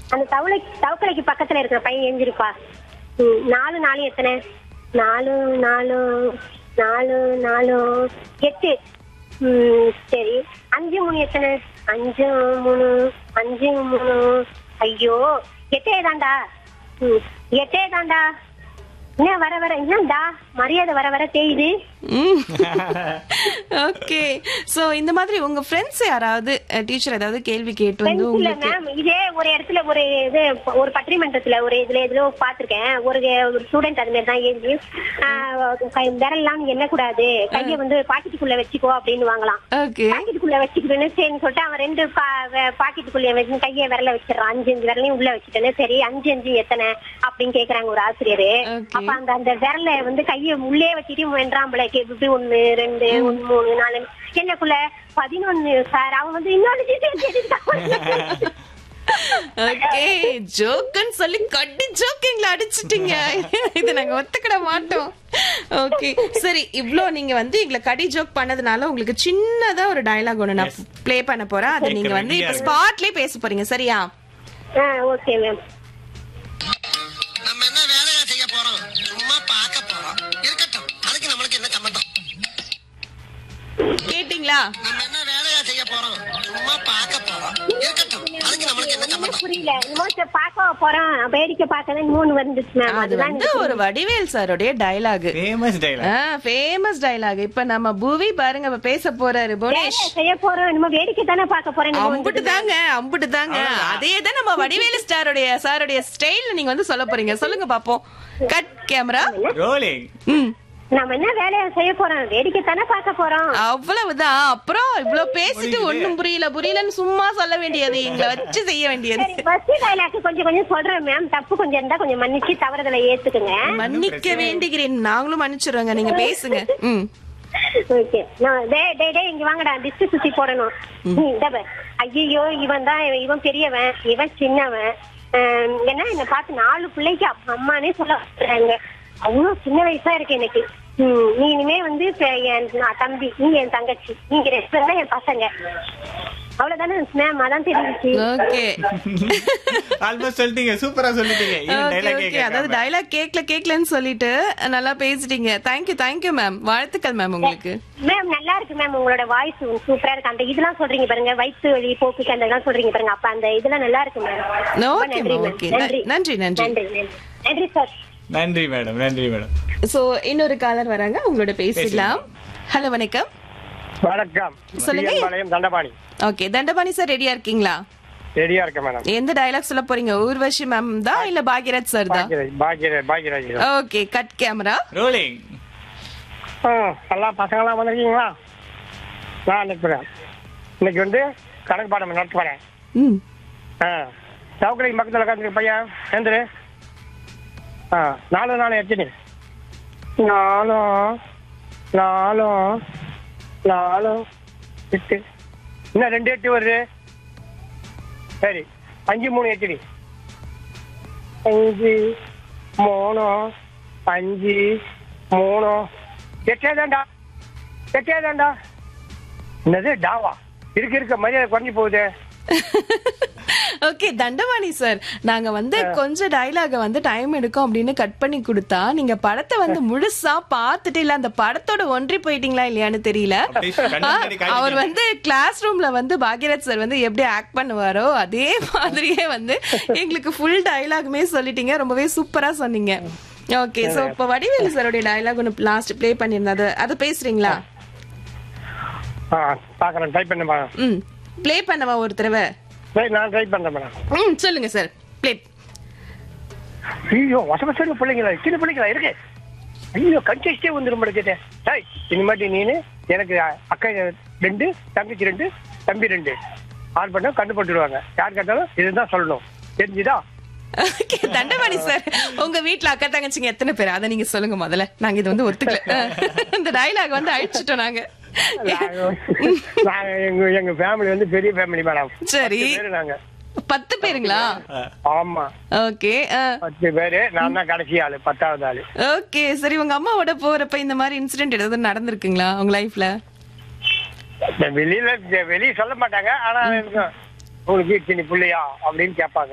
அந்த தவளை தவக்கலைக்கு பக்கத்துல இருக்கிற பையன் எஞ்சிருப்பா ம், நாலு நாலு எத்தனை நாலு நாலு நாலு நாலு எட்டு ம், சரி அஞ்சு மூணு எத்தனை அஞ்சு மூணு அஞ்சு மூணு ஐயோ எட்டே தாண்டா ம், எட்டே தாண்டா என்ன வர வர என்னடா மரியாதை வர வர தேயுது ஓகே சோ இந்த மாதிரி உங்க ஃப்ரெண்ட்ஸ் யாராவது டீச்சர் ஏதாவது கேள்வி கேட்டு வந்து Friends இல்ல உங்களுக்கு மேம் இதே ஒரு இடத்துல ஒரு இது ஒரு பட்டிமன்றத்துல ஒரு இதுல எதுலோ பாத்திருக்கேன் ஒரு ஒரு ஸ்டூடெண்ட் அது மாதிரி தான் எழுதி விரல்லாம் என்ன கூடாது கைய வந்து பாக்கெட்டுக்குள்ள வச்சுக்கோ அப்படின்னு வாங்கலாம் ஓகே பாக்கெட்டுக்குள்ள வச்சுக்கிறேன்னு சரின்னு சொல்லிட்டு அவன் ரெண்டு பாக்கெட்டுக்குள்ள வச்சு கையை விரல வச்சிடறான் அஞ்சு அஞ்சு விரலையும் உள்ள வச்சுட்டேன்னு சரி அஞ்சு அஞ்சு எத்தனை அப்படின்னு கேக்குறாங்க ஒரு ஆசிரியர் Okay. அப்ப அந்த அந்த விரல வந்து கைய உள்ளே வச்சுட்டு வென்றாம்பளை இப்படி ஒண்ணு ரெண்டு ஒண்ணு மூணு நாலு என்னக்குள்ள பதினொன்னு சார் அவன் வந்து இன்னொன்னு details எழுதிட்டான். ஓகே ஜோக்குன்னு சொல்லி கட்டி ஜோக் எங்களை அடிச்சிட்டீங்க இதை நாங்க ஒத்துக்கிட மாட்டோம் ஓகே சரி இவ்ளோ நீங்க வந்து எங்களை கடி ஜோக் பண்ணதுனால உங்களுக்கு சின்னதா ஒரு டயலாக் ஒண்ணு நான் ப்ளே பண்ண போறேன் அதை நீங்க வந்து இப்ப ஸ்பாட்லயே பேச போறீங்க சரியா ஆ ஓகே மேம் நம்ம என்ன வேலையா செய்ய போறோம் சும்மா பார்க்க போறோம் இருக்கட்டும் அதுக்கு நம்மளுக்கு என்ன சம்பந்தம் கேட்டீங்களா நம்ம என்ன வேலையா செய்ய போறோம் சும்மா பார்க்க போறோம் இருக்கட்டும் அதுக்கு நம்மளுக்கு என்ன ஒண்ணுமே சம்பந்தம் புரியல இன்னும் பார்க்க போறோம் வேடிக்கை பார்க்கதான் மூணு வந்துச்சு மேம் அது அதுதான் வந்து ஒரு வடிவேல் சாரோடைய dialogue famous dialogue famous dialogue இப்ப நம்ம புவி பாருங்க இப்ப பேச போறாரு புவனேஷ் வேலை செய்ய போறோம் நம்ம வேடிக்கை தானே பார்க்க போறேன் நீங்க அம்புட்டு வந்துட்டு தாங்க அம்புட்டு தாங்க அதே தான் நம்ம வடிவேலு ஸ்டாரோடைய சாரோடைய ஸ்டைல்ல நீங்க வந்து சொல்ல போறீங்க சொல்லுங்க பாப்போம் கட் கேமரா ரோலிங் ம் நம்ம என்ன வேலையை செய்ய போறோம் வேடிக்கை தானே பார்க்க போறோம் அவ்வளவுதான் அப்புறம் இவ்வளவு பேசிட்டு ஒண்ணும் புரியல புரியலன்னு சும்மா சொல்ல வேண்டியது எங்களை வச்சு செய்ய வேண்டியது சரி பஸ் டைலாக் கொஞ்சம் கொஞ்சம் சொல்றேன் மேம் தப்பு கொஞ்சம் இருந்தா கொஞ்சம் மன்னிச்சு தவறுதலை ஏத்துக்குங்க மன்னிக்க வேண்டுகிறேன் நாங்களும் மன்னிச்சிடுறோங்க நீங்க பேசுங்க ம் ஓகே நான் டே டே டே இங்க வாங்கடா டிஸ்ட் சுத்தி போடணும் ஐயோ இவன் தான் இவன் பெரியவன் இவன் சின்னவன் ஆம், என்ன என்ன பார்த்து நாலு பிள்ளைக்கு அப்பா அம்மானே சொல்ல வர்றாங்க அவ்வளவு சின்ன வயசா இருக்கு எனக்கு ம், நீ இனிமே வந்து இப்ப என் நான் தம்பி நீ என் தங்கச்சி நீங்க ரெண்டு பேரும் தான் என் பசங்க அவ்வளவுதானே மேம் அதான் தெரிஞ்சிச்சு ஓகே ஆல்மோஸ்ட் சொல்லிட்டீங்க சூப்பரா சொல்லிட்டீங்க ஓகே டைலாக் ஓகே அதாவது டைலாக் கேக்கல கேக்கலன்னு சொல்லிட்டு நல்லா பேசிட்டீங்க தேங்க்யூ தேங்க்யூ மேம் வாழ்த்துக்கள் மேம் உங்களுக்கு மேம் நல்லா இருக்கு மேம் உங்களோட வாய்ஸ் சூப்பரா இருக்கு அந்த இதெல்லாம் சொல்றீங்க பாருங்க வயிற்று வலி போக்குக்கு அந்த இதெல்லாம் சொல்றீங்க பாருங்க அப்ப அந்த இதெல்லாம் நல்லா இருக்கு மேம் ரொம்ப Okay, நன்றி ma'am. Ma'am Okay. நன்றி நன்றி, நன்றி. நன்றி நன்றி நன்றி சார் நன்றி மேடம் நன்றி மேடம் சோ இன்னொரு காலர் வராங்க உங்களோட பேசிடலாம் ஹலோ வணக்கம் வணக்கம் சொல்லுங்க. TN Palayam Dandapani okay Dandapani sir ரெடியா இருக்கீங்களா ரெடியா இருக்கேன் மேடம் எந்த டயலாக் சொல்ல போறீங்க ஊர்வஷி மேம் தான் இல்ல பாக்யராஜ் சார் தான் பாக்யராஜ் பாக்யராஜ் பாக்யராஜ் தான். ஓகே கட் கேமரா ரோலிங் ஆ, எல்லா பசங்களாம் வந்திருக்கீங்களா நான் அனுப்புறேன் இன்னைக்கு வந்து கணக்கு பாடம் நடத்த போறேன் ம் ஆ சவுக்கடைக்கு பக்கத்தில் உட்காந்துருக்க பையன் எழுந்துரு ஆ நாலு நாலு எத்தனை நாலும் நாலும் நாலும் எட்டு இன்னும் ரெண்டு எட்டு வருது சரி அஞ்சு மூணு எத்தனை அஞ்சு மூணு அஞ்சு மூணு எட்டே தாண்டா எட்டே தாண்டா என்னது டாவா இருக்க இருக்க மரியாதை குறைஞ்சி போகுது ஓகே தண்டவாணி சார் நாங்க வந்து கொஞ்சம் டயலாக வந்து டைம் எடுக்கும் அப்படின்னு கட் பண்ணி கொடுத்தா நீங்க படத்தை வந்து முழுசா பார்த்துட்டு இல்ல அந்த படத்தோட ஒன்றி போயிட்டீங்களா இல்லையான்னு தெரியல அப்படியே கண்ணு ஆ, முன்னாடி காட்டிட்டீங்க. அவர் வந்து கிளாஸ் ரூம்ல வந்து பாக்யராஜ் சார் வந்து எப்படி ஆக்ட் பண்ணுவாரோ அதே மாதிரியே வந்து எங்களுக்கு ஃபுல் டயலாகுமே சொல்லிட்டீங்க ரொம்பவே சூப்பரா சொன்னீங்க ஓகே சோ இப்ப வடிவேலு சாரோட டயலாக் ஒன்னு லாஸ்ட் ப்ளே பண்ணிருந்தது அது பேசுறீங்களா ஆ பார்க்குறேன் ட்ரை பண்ண மேடம் ம் ப்ளே பண்ணவா ஒரு தடவை சரி நான் ட்ரை பண்ணுறேன் மேடம் ம் சொல்லுங்க சார் ப்ளே ஐயோ வச வசன பிள்ளைங்களா சின்ன பிள்ளைங்களா இருக்கு ஐயோ கன்சிஸ்டே வந்துடும் முடிக்கிட்டே டேய் இனிமேட்டு நீனு எனக்கு அக்கா ரெண்டு தங்கச்சி ரெண்டு தம்பி ரெண்டு ஆன் பண்ண கண்டுபட்டுடுவாங்க யார் கேட்டாலும் இதுதான் சொல்லணும் தெரிஞ்சுதா ஓகே தண்டபாணி சார் உங்க வீட்ல அக்கா தங்கச்சிங்க எத்தனை பேர் அதை நீங்க சொல்லுங்க முதல்ல நாங்க இது வந்து ஒத்துக்கல இந்த டயலாக் வந்து அழிச்சிட்டோம் நாங்க நாங்க எங்க எங்க ஃபேமிலி வந்து பெரிய ஃபேமிலி மேடம் சரி. பேரு நாங்க பத்து பேருங்களா ஆமா ஓகே பத்து பேரு நான் தான் கடைசி ஆளு பத்தாவது ஆளு ஓகே சரி உங்க அம்மாவோட போறப்ப இந்த மாதிரி இன்சிடென்ட் ஏதாவது நடந்திருக்குங்களா உங்க லைஃப்ல இந்த வெளியில இந்த வெளிய சொல்ல மாட்டாங்க ஆனா இருக்கும். உங்களுக்கு சின்ன பிள்ளையா அப்படின்னு கேட்பாங்க